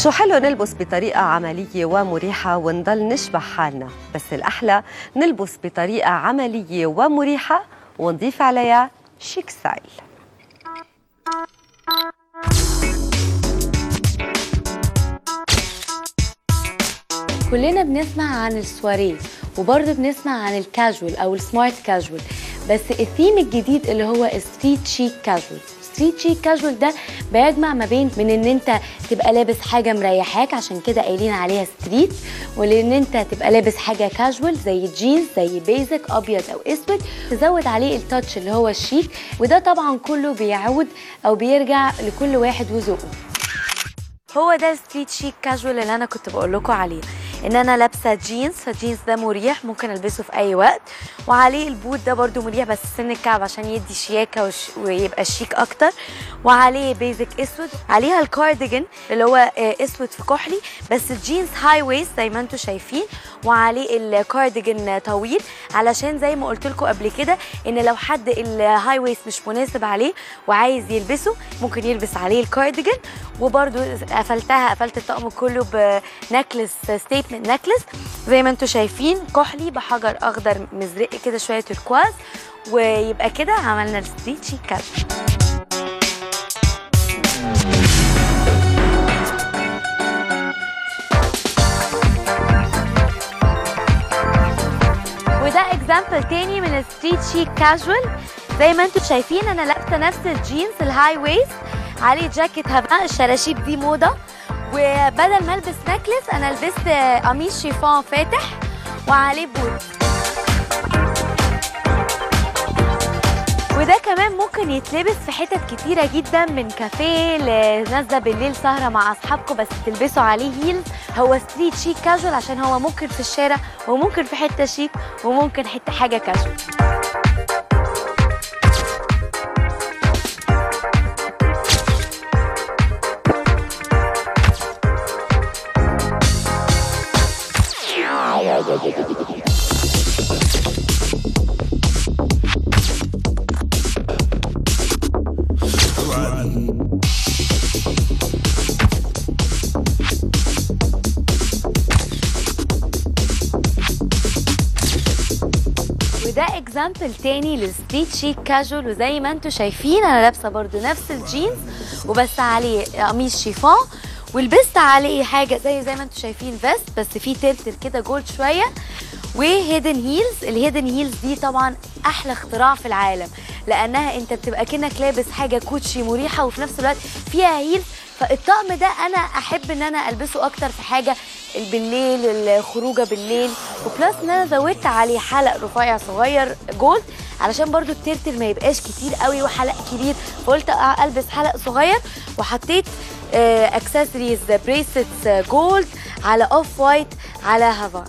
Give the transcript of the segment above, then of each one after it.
شو حلو نلبس بطريقة عملية ومريحة ونضل نشبه حالنا بس الأحلى نلبس بطريقة عملية ومريحة ونضيف عليها شيك ستايل كلنا بنسمع عن السواريه وبرضه بنسمع عن الكاجوال او السمارت كاجوال بس الثيم الجديد اللي هو ستريت شيك كاجوال ستريت شيك كاجوال ده بيجمع ما بين من ان انت تبقى لابس حاجه مريحاك عشان كده قايلين عليها ستريت ولان انت تبقى لابس حاجه كاجوال زي جينز زي بيزك ابيض او اسود تزود عليه التاتش اللي هو الشيك وده طبعا كله بيعود او بيرجع لكل واحد وذوقه هو ده الستريت شيك كاجوال اللي انا كنت بقول لكم عليه ان انا لابسه جينز فالجينز ده مريح ممكن البسه في اي وقت وعليه البوت ده برده مريح بس سن الكعب عشان يدي شياكه وش ويبقى شيك اكتر وعليه بيزك اسود عليها الكارديجن اللي هو آه، اسود في كحلي بس الجينز هاي ويست زي ما انتم شايفين وعليه الكارديجن طويل علشان زي ما قلت لكم قبل كده ان لو حد الهاي ويست مش مناسب عليه وعايز يلبسه ممكن يلبس عليه الكارديجن وبرده قفلتها قفلت الطقم كله بنكلس ستيتمنت نكلس زي ما انتم شايفين كحلي بحجر اخضر مزرق كده شويه تركواز ويبقى كده عملنا الستريت شيك كاجوال وده اكزامبل تاني من الستريت شيك كاجوال زي ما انتم شايفين انا لابسه نفس الجينز الهاي ويست عليه جاكيت هافان الشراشيب دي موضه وبدل ما البس نكلس انا لبست قميص شيفون فاتح وعليه بوت وده كمان ممكن يتلبس في حتت كتيرة جدا من كافيه لنازلة بالليل سهرة مع أصحابكم بس تلبسوا عليه هيلز هو ستريت شيك كاجوال عشان هو ممكن في الشارع وممكن في حتة شيك وممكن حتة حاجة كاجوال وده اكزامبل تاني للستريت شيك كاجوال وزي ما انتم شايفين انا لابسه برضو نفس الجينز وبس عليه قميص شيفون ولبست عليه حاجه زي زي ما انتم شايفين فيست بس فيه تلتل كده جولد شويه وهيدن هيلز الهيدن هيلز دي طبعا احلى اختراع في العالم لانها انت بتبقى كانك لابس حاجه كوتشي مريحه وفي نفس الوقت فيها هيلز فالطقم ده انا احب ان انا البسه اكتر في حاجه بالليل الخروجه بالليل وبلس ان انا زودت عليه حلق رفيع صغير جولد علشان برضو الترتر ما يبقاش كتير قوي وحلق كبير فقلت البس حلق صغير وحطيت اكسسوارز بريسلتس جولد على اوف وايت على هافان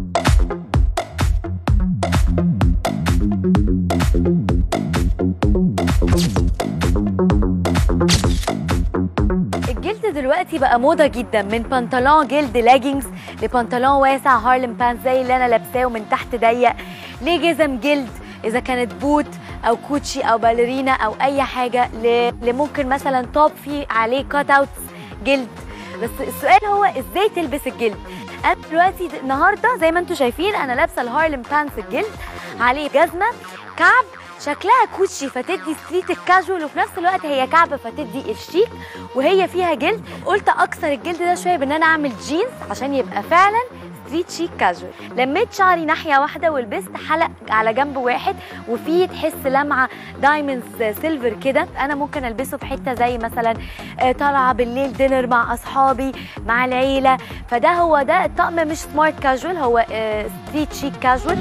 الجلد دلوقتي بقى موضة جدا من بنطلون جلد لاجينجز لبنطلون واسع هارلم بانت زي اللي انا لابساه ومن تحت ضيق لجزم جلد اذا كانت بوت او كوتشي او باليرينا او اي حاجه ل- لممكن مثلا توب فيه عليه كات اوتس جلد بس السؤال هو ازاي تلبس الجلد انا دلوقتي د- النهارده زي ما انتم شايفين انا لابسه الهارلم بانتس الجلد عليه جزمه كعب شكلها كوتشي فتدي ستريت الكاجوال وفي نفس الوقت هي كعب فتدي الشيك وهي فيها جلد قلت اكسر الجلد ده شويه بان انا اعمل جينز عشان يبقى فعلا ستريت شيك كاجوال لميت شعري ناحيه واحده ولبست حلق على جنب واحد وفيه تحس لمعه دايموندز سيلفر كده انا ممكن البسه في حته زي مثلا آه، طالعه بالليل دينر مع اصحابي مع العيله فده هو ده الطقم مش سمارت كاجوال هو ستريت شيك كاجوال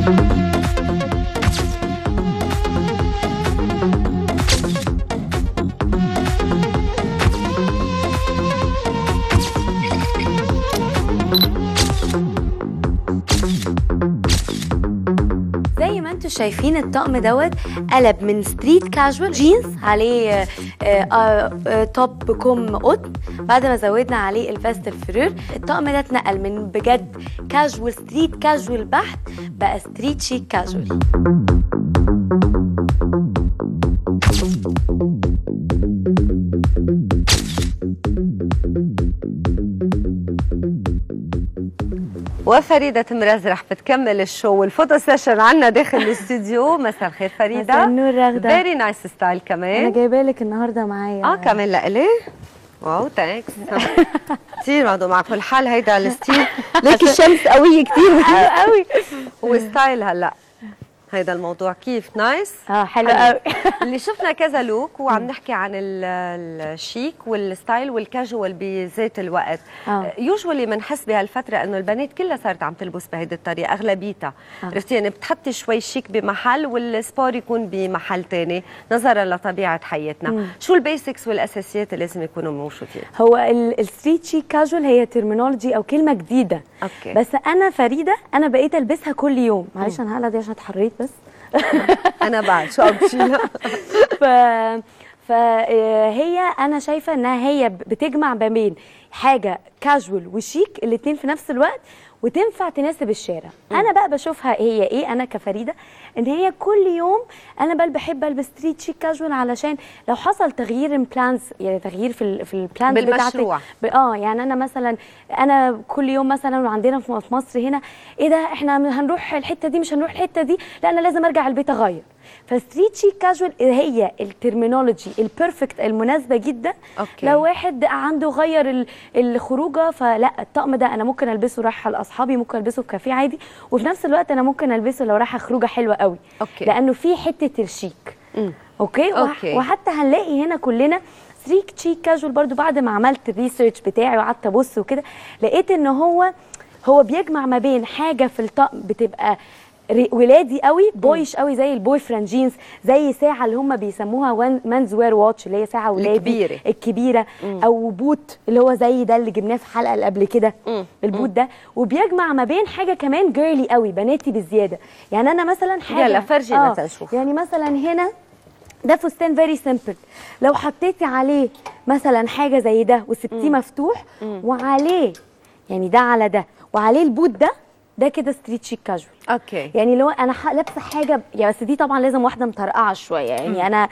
زي ما انتم شايفين الطقم دوت قلب من ستريت كاجوال جينز عليه آه، آه، آه، توب كم قطن بعد ما زودنا عليه الفيست الفرير الطقم ده اتنقل من بجد كاجوال ستريت كاجوال بحت بقى ستريت شيك كاجوال وفريدة مرزرح بتكمل الشو والفوتو سيشن عنا داخل الاستوديو مساء الخير فريدة مساء النور رغدة. فيري نايس ستايل انا كمان جايبه لك النهارده معايا اه كمان لإلي واو ثانكس كثير موضوع مع كل حال هيدا الستيل ليك الشمس قوية كثير قوي وستايل هلا هيدا الموضوع كيف نايس اه حلو قوي اللي شفنا كذا لوك وعم نحكي عن ل- الشيك والستايل والكاجوال بذات الوقت آه. يوجوالي بنحس بهالفتره انه البنات كلها صارت عم تلبس بهيدي الطريقه اغلبيتها آه. عرفتي يعني بتحطي شوي شيك بمحل والسبور يكون بمحل تاني نظرا لطبيعه حياتنا مم. شو البيسكس والاساسيات اللي لازم يكونوا موجودين هو الستريت شيك كاجوال هي ترمينولوجي او كلمه جديده اوكي بس انا فريده انا بقيت البسها كل يوم معلش انا هقلع دي عشان اتحريت بس انا بعد شو عم تشيلها ف فهي انا شايفه انها هي بتجمع ما بين حاجه كاجوال وشيك الاثنين في نفس الوقت وتنفع تناسب الشارع انا بقى بشوفها هي ايه انا كفريده ان هي كل يوم انا بل بحب البس ستريت شيك كاجوال علشان لو حصل تغيير بلانز يعني تغيير في ال في البلانز بالمشروع. ب- اه يعني انا مثلا انا كل يوم مثلا وعندنا في في مصر هنا ايه ده احنا هنروح الحته دي مش هنروح الحته دي لا انا لازم ارجع البيت اغير فستريت شيك كاجوال هي الترمينولوجي البيرفكت المناسبه جدا أوكي. لو واحد عنده غير ال- الخروجه فلا الطقم ده انا ممكن البسه رايحه لاصحابي ممكن البسه في كافيه عادي وفي نفس الوقت انا ممكن البسه لو رايحه خروجه حلوه قوي أوكي. لانه في حته الشيك مم. اوكي, وح- أوكي. وحتى هنلاقي هنا كلنا ستريك شيك كاجوال برضو بعد ما عملت الريسيرش بتاعي وقعدت ابص وكده لقيت ان هو هو بيجمع ما بين حاجه في الطقم بتبقى ري- ولادي قوي بويش قوي زي البوي فريند جينز زي ساعه اللي هم بيسموها مانز وير واتش اللي هي ساعه ولادي الكبيرة. الكبيره او بوت اللي هو زي ده اللي جبناه في الحلقه اللي قبل كده مم. البوت ده وبيجمع ما بين حاجه كمان جيرلي قوي بناتي بالزياده يعني انا مثلا حاجه يلا فرجينا تنشوف. يعني مثلا هنا ده فستان فيري سيمبل لو حطيتي عليه مثلا حاجه زي ده وسبتيه مفتوح وعليه يعني ده على ده وعليه البوت ده ده كده ستريت شيك كاجوال اوكي يعني لو انا ح- لابسه حاجه يعني بس دي طبعا لازم واحده مطرقعه شويه يعني انا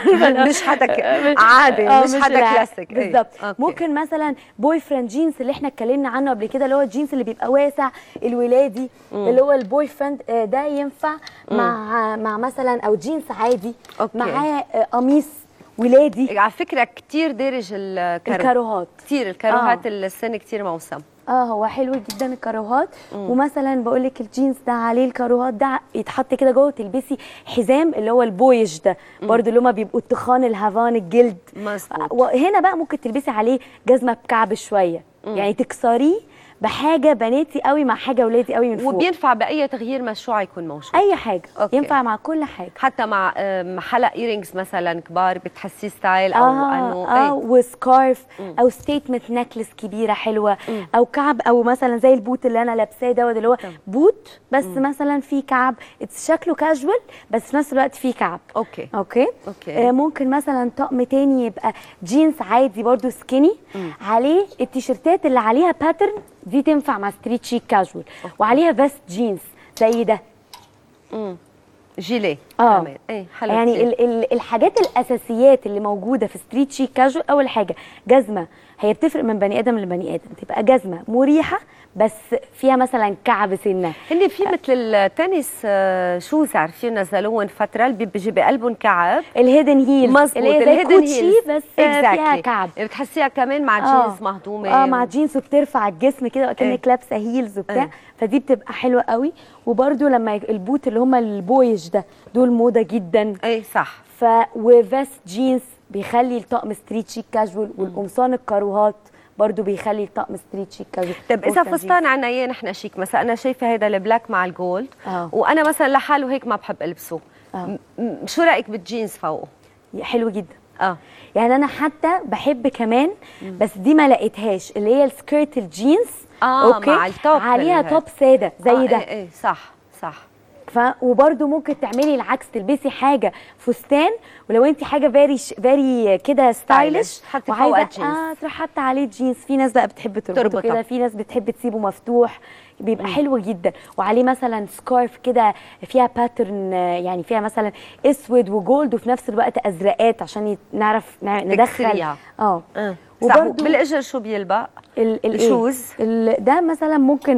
مش حدا ك- عادي، آه، مش حدا لا، كلاسيك، إيه. بالظبط أوكي. ممكن مثلا بوي فريند جينز اللي احنا اتكلمنا عنه قبل كده اللي هو الجينز اللي بيبقى واسع الولادي اللي هو البوي فريند آه، ده ينفع مع مع مثلا او جينز عادي أوكي. معاه آه، قميص ولادي على فكره كثير دارج الكارو الكاروهات كثير الكاروهات آه. السنه كثير موسم اه هو حلو جدا الكاروهات ومثلا بقول لك الجينز ده عليه الكاروهات ده يتحط كده جوه تلبسي حزام اللي هو البويش ده برضو اللي هما بيبقوا التخان الهافان الجلد مظبوط. وهنا بقى ممكن تلبسي عليه جزمه بكعب شويه يعني تكسريه بحاجه بناتي قوي مع حاجه ولادي قوي من فوق وبينفع باي تغيير مشروع يكون موجود اي حاجه أوكي. ينفع مع كل حاجه حتى مع آم، حلق ايرينجز مثلا كبار بتحسيه ستايل او اه انه اه إيه. وسكارف او ستيتمنت نكلس كبيره حلوه او كعب او مثلا زي البوت اللي انا لابساه دوت اللي هو بوت بس مثلا فيه كعب It's شكله كاجوال بس في نفس الوقت فيه كعب اوكي اوكي أوكي. آه ممكن مثلا طقم تاني يبقى جينز عادي برضو سكيني عليه التيشيرتات اللي عليها باترن دي تنفع مع ستريت شيك كاجوال وعليها فيست جينز زي ده جيلي اه كمان ايه حلو يعني كتير. ال ال الحاجات الاساسيات اللي موجوده في ستريت شيك كاجوال اول حاجه جزمه هي بتفرق من بني ادم لبني ادم تبقى جزمه مريحه بس فيها مثلا كعب سنه هن في مثل التنس آه، شوز عارفين نزلوهم فتره اللي بيجي بقلبهم كعب الهيدن هيل مظبوط اللي هي زي كوتشي بس فيها Exactly. كعب بتحسيها كمان مع آه. جينز مهضومه اه مع جينز وبترفع الجسم كده وكانك إيه. لابسه هيلز وبتاع إيه. فدي بتبقى حلوه قوي وبرده لما ي- البوت اللي هم البويش ده دول موضه جدا ايه صح ف وفيست جينز بيخلي الطقم ستريت شيك كاجوال والقمصان الكاروهات برضو بيخلي الطقم ستريت شيك كاجوال طيب اذا وفستان فستان عنا اياه نحن شيك مثلا انا شايفه هذا البلاك مع الجولد آه. وانا مثلا لحاله هيك ما بحب البسه آه. م- م- شو رايك بالجينز فوقه جينز. حلو جدا اه يعني انا حتى بحب كمان بس دي ما لقيتهاش اللي هي السكيرت الجينز آه، مع التوب عليها اللي توب ساده زي آه ده ايه ايه صح صح ف وبرده ممكن تعملي العكس تلبسي حاجه فستان ولو انت حاجه فيري فيري كده ستايلش حطي فوقها جينز. اه تروح حاطه عليه جينز في ناس بقى بتحب تربطه تربطه. كده في ناس بتحب تسيبه مفتوح بيبقى حلو جدا وعليه مثلا سكارف كده فيها باترن يعني فيها مثلا اسود وجولد وفي نفس الوقت ازرقات عشان يت- نعرف نع- ندخل تكسريها. اه آه. صح وبرضو بالاجر شو بيلبق ال ال الشوز. ال ده مثلا ممكن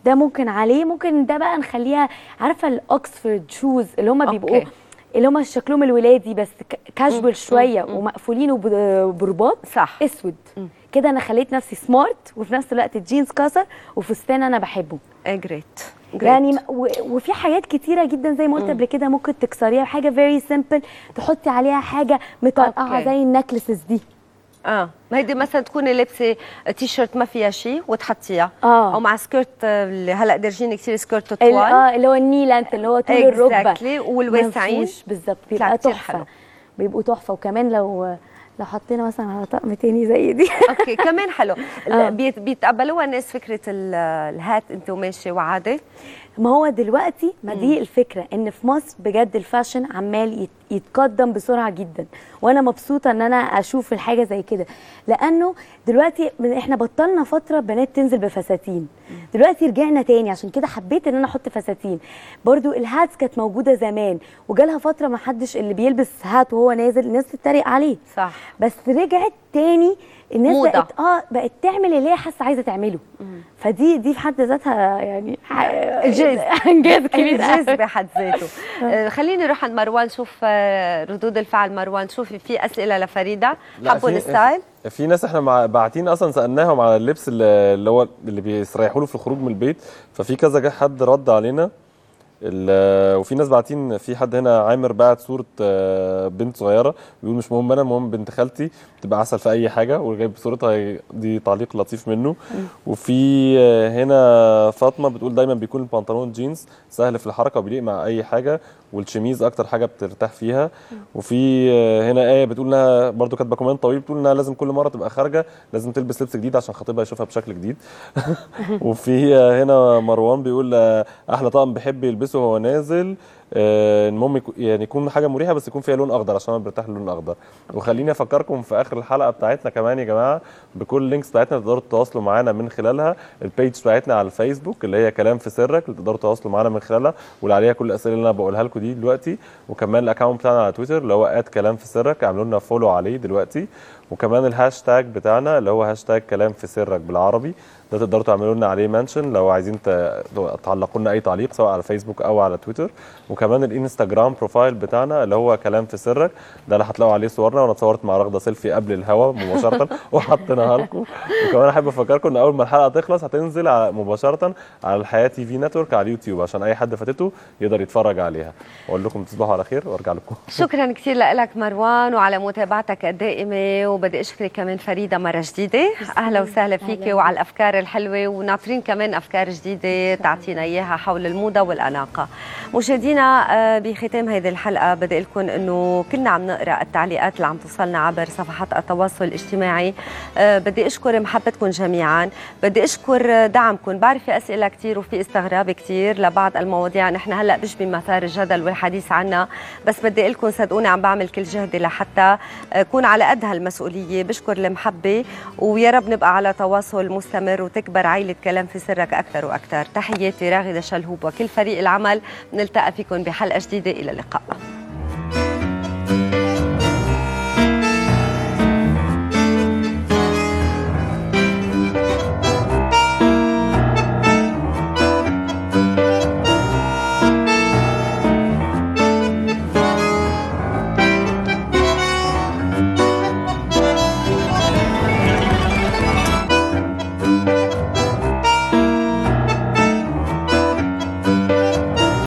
ده ممكن عليه ممكن ده بقى نخليها عارفه الاوكسفورد شوز اللي هم بيبقوا أوكي. اللي هم شكلهم الولادي بس كاجوال شويه ومقفولين وب- برباط صح. اسود كده انا خليت نفسي سمارت وفي نفس الوقت الجينز كسر وفستان انا بحبه ايه جريت يعني م- و- وفي حاجات كتيره جدا زي ما قلت قبل كده ممكن تكسريها حاجه فيري سمبل تحطي عليها حاجه مطرقعه أوكي. زي النكلسز دي اه ما هيدي مثلا تكوني لابسه تي شيرت ما فيها شيء وتحطيها آه. او مع سكيرت آه، اللي هلا دارجين كثير سكيرت ال- طوال اه اللي هو الني لانت اللي هو طول الركبه Exactly. والواسعين. منفوش بالظبط بيطلع بيبقى كتير تحفه حلو. بيبقوا تحفه وكمان لو لو حطينا مثلا على طقم تاني زي دي اوكي كمان حلو آه. بيت- بيتقبلوها الناس فكره ال- الهات انت وماشي وعادي ما هو دلوقتي ما دي الفكره ان في مصر بجد الفاشن عمال يت- يتقدم بسرعه جدا وانا مبسوطه ان انا اشوف الحاجه زي كده لانه دلوقتي من- احنا بطلنا فتره بنات تنزل بفساتين دلوقتي رجعنا تاني عشان كده حبيت ان انا احط فساتين برضو الهاتس كانت موجوده زمان وجالها فتره ما حدش اللي بيلبس هات وهو نازل الناس تتريق عليه صح بس رجعت تاني الناس موضة. بقت اه بقت تعمل اللي هي حاسه عايزه تعمله فدي دي في حد ذاتها يعني إنجاز. انجاز كبير انجاز قوي. بحد ذاته آه، خليني نروح عند مروان نشوف آه، ردود الفعل مروان شوفي في اسئله لفريده لا، حبوا في- الستايل في ناس احنا مع- باعتين اصلا سالناهم على اللبس اللي اللي هو اللي بيستريحوا له في الخروج من البيت ففي كذا جه حد رد علينا ال- وفي ناس باعتين في حد هنا عامر بعت صوره آه، بنت صغيره بيقول مش مهم انا المهم بنت خالتي تبقى عسل في اي حاجه وجايب صورتها دي تعليق لطيف منه وفي آه، هنا فاطمه بتقول دايما بيكون البنطلون جينز سهل في الحركه وبيليق مع اي حاجه والشميز اكتر حاجه بترتاح فيها وفي آه، هنا ايه بتقول انها برضو كاتبه كومنت طويل بتقول انها لازم كل مره تبقى خارجه لازم تلبس لبس جديد عشان خطيبها يشوفها بشكل جديد وفي آه، هنا مروان بيقول آه، احلى طقم بيحب يلبسه وهو نازل آه، المهم يكون- يعني يكون حاجه مريحه بس يكون فيها لون اخضر عشان انا برتاح للون الاخضر وخليني افكركم في اخر الحلقه بتاعتنا كمان يا جماعه بكل اللينكس بتاعتنا تقدروا تتواصلوا معانا من خلالها البيج بتاعتنا على الفيسبوك اللي هي كلام في سرك اللي تقدروا تتواصلوا معانا من خلالها واللي عليها كل الاسئله اللي انا بقولها لكم دي دلوقتي وكمان الاكونت بتاعنا على تويتر اللي هو كلام في سرك اعملوا لنا فولو عليه دلوقتي وكمان الهاشتاج بتاعنا اللي هو هاشتاج كلام في سرك بالعربي ده تقدروا تعملوا لنا عليه منشن لو عايزين ت- تعلقوا لنا اي تعليق سواء على فيسبوك او على تويتر وكمان الانستجرام بروفايل بتاعنا اللي هو كلام في سرك ده اللي هتلاقوا عليه صورنا وانا اتصورت مع رغده سيلفي قبل الهوا مباشره وحطيناها لكم وكمان احب افكركم ان اول ما الحلقه تخلص هتنزل على مباشره على الحياه تي في نتورك على اليوتيوب عشان اي حد فاتته يقدر يتفرج عليها واقول لكم تصبحوا على خير وارجع لكم شكرا كثير لك مروان وعلى متابعتك الدائمه وبدي اشكرك كمان فريده مره جديده اهلا وسهلا فيك أهلاً. وعلى الافكار الحلوه وناطرين كمان افكار جديده تعطينا اياها حول الموضه والاناقه مشاهدينا آه، بختام هذه الحلقه بدي لكم انه كنا عم نقرا التعليقات اللي عم توصلنا عبر صفحات التواصل الاجتماعي آه، بدي اشكر محبتكم جميعا بدي اشكر دعمكم بعرف في اسئله كثير وفي استغراب كثير لبعض المواضيع نحن هلا مش بمثار الجدل والحديث عنها بس بدي لكم صدقوني عم بعمل كل جهدي لحتى اكون على قد هالمسؤوليه بشكر المحبه ويا رب نبقى على تواصل مستمر وتكبر عائله كلام في سرك اكثر واكثر تحياتي راغده شلهوب وكل فريق العمل نلتقى فيكم بحلقه جديده الى اللقاء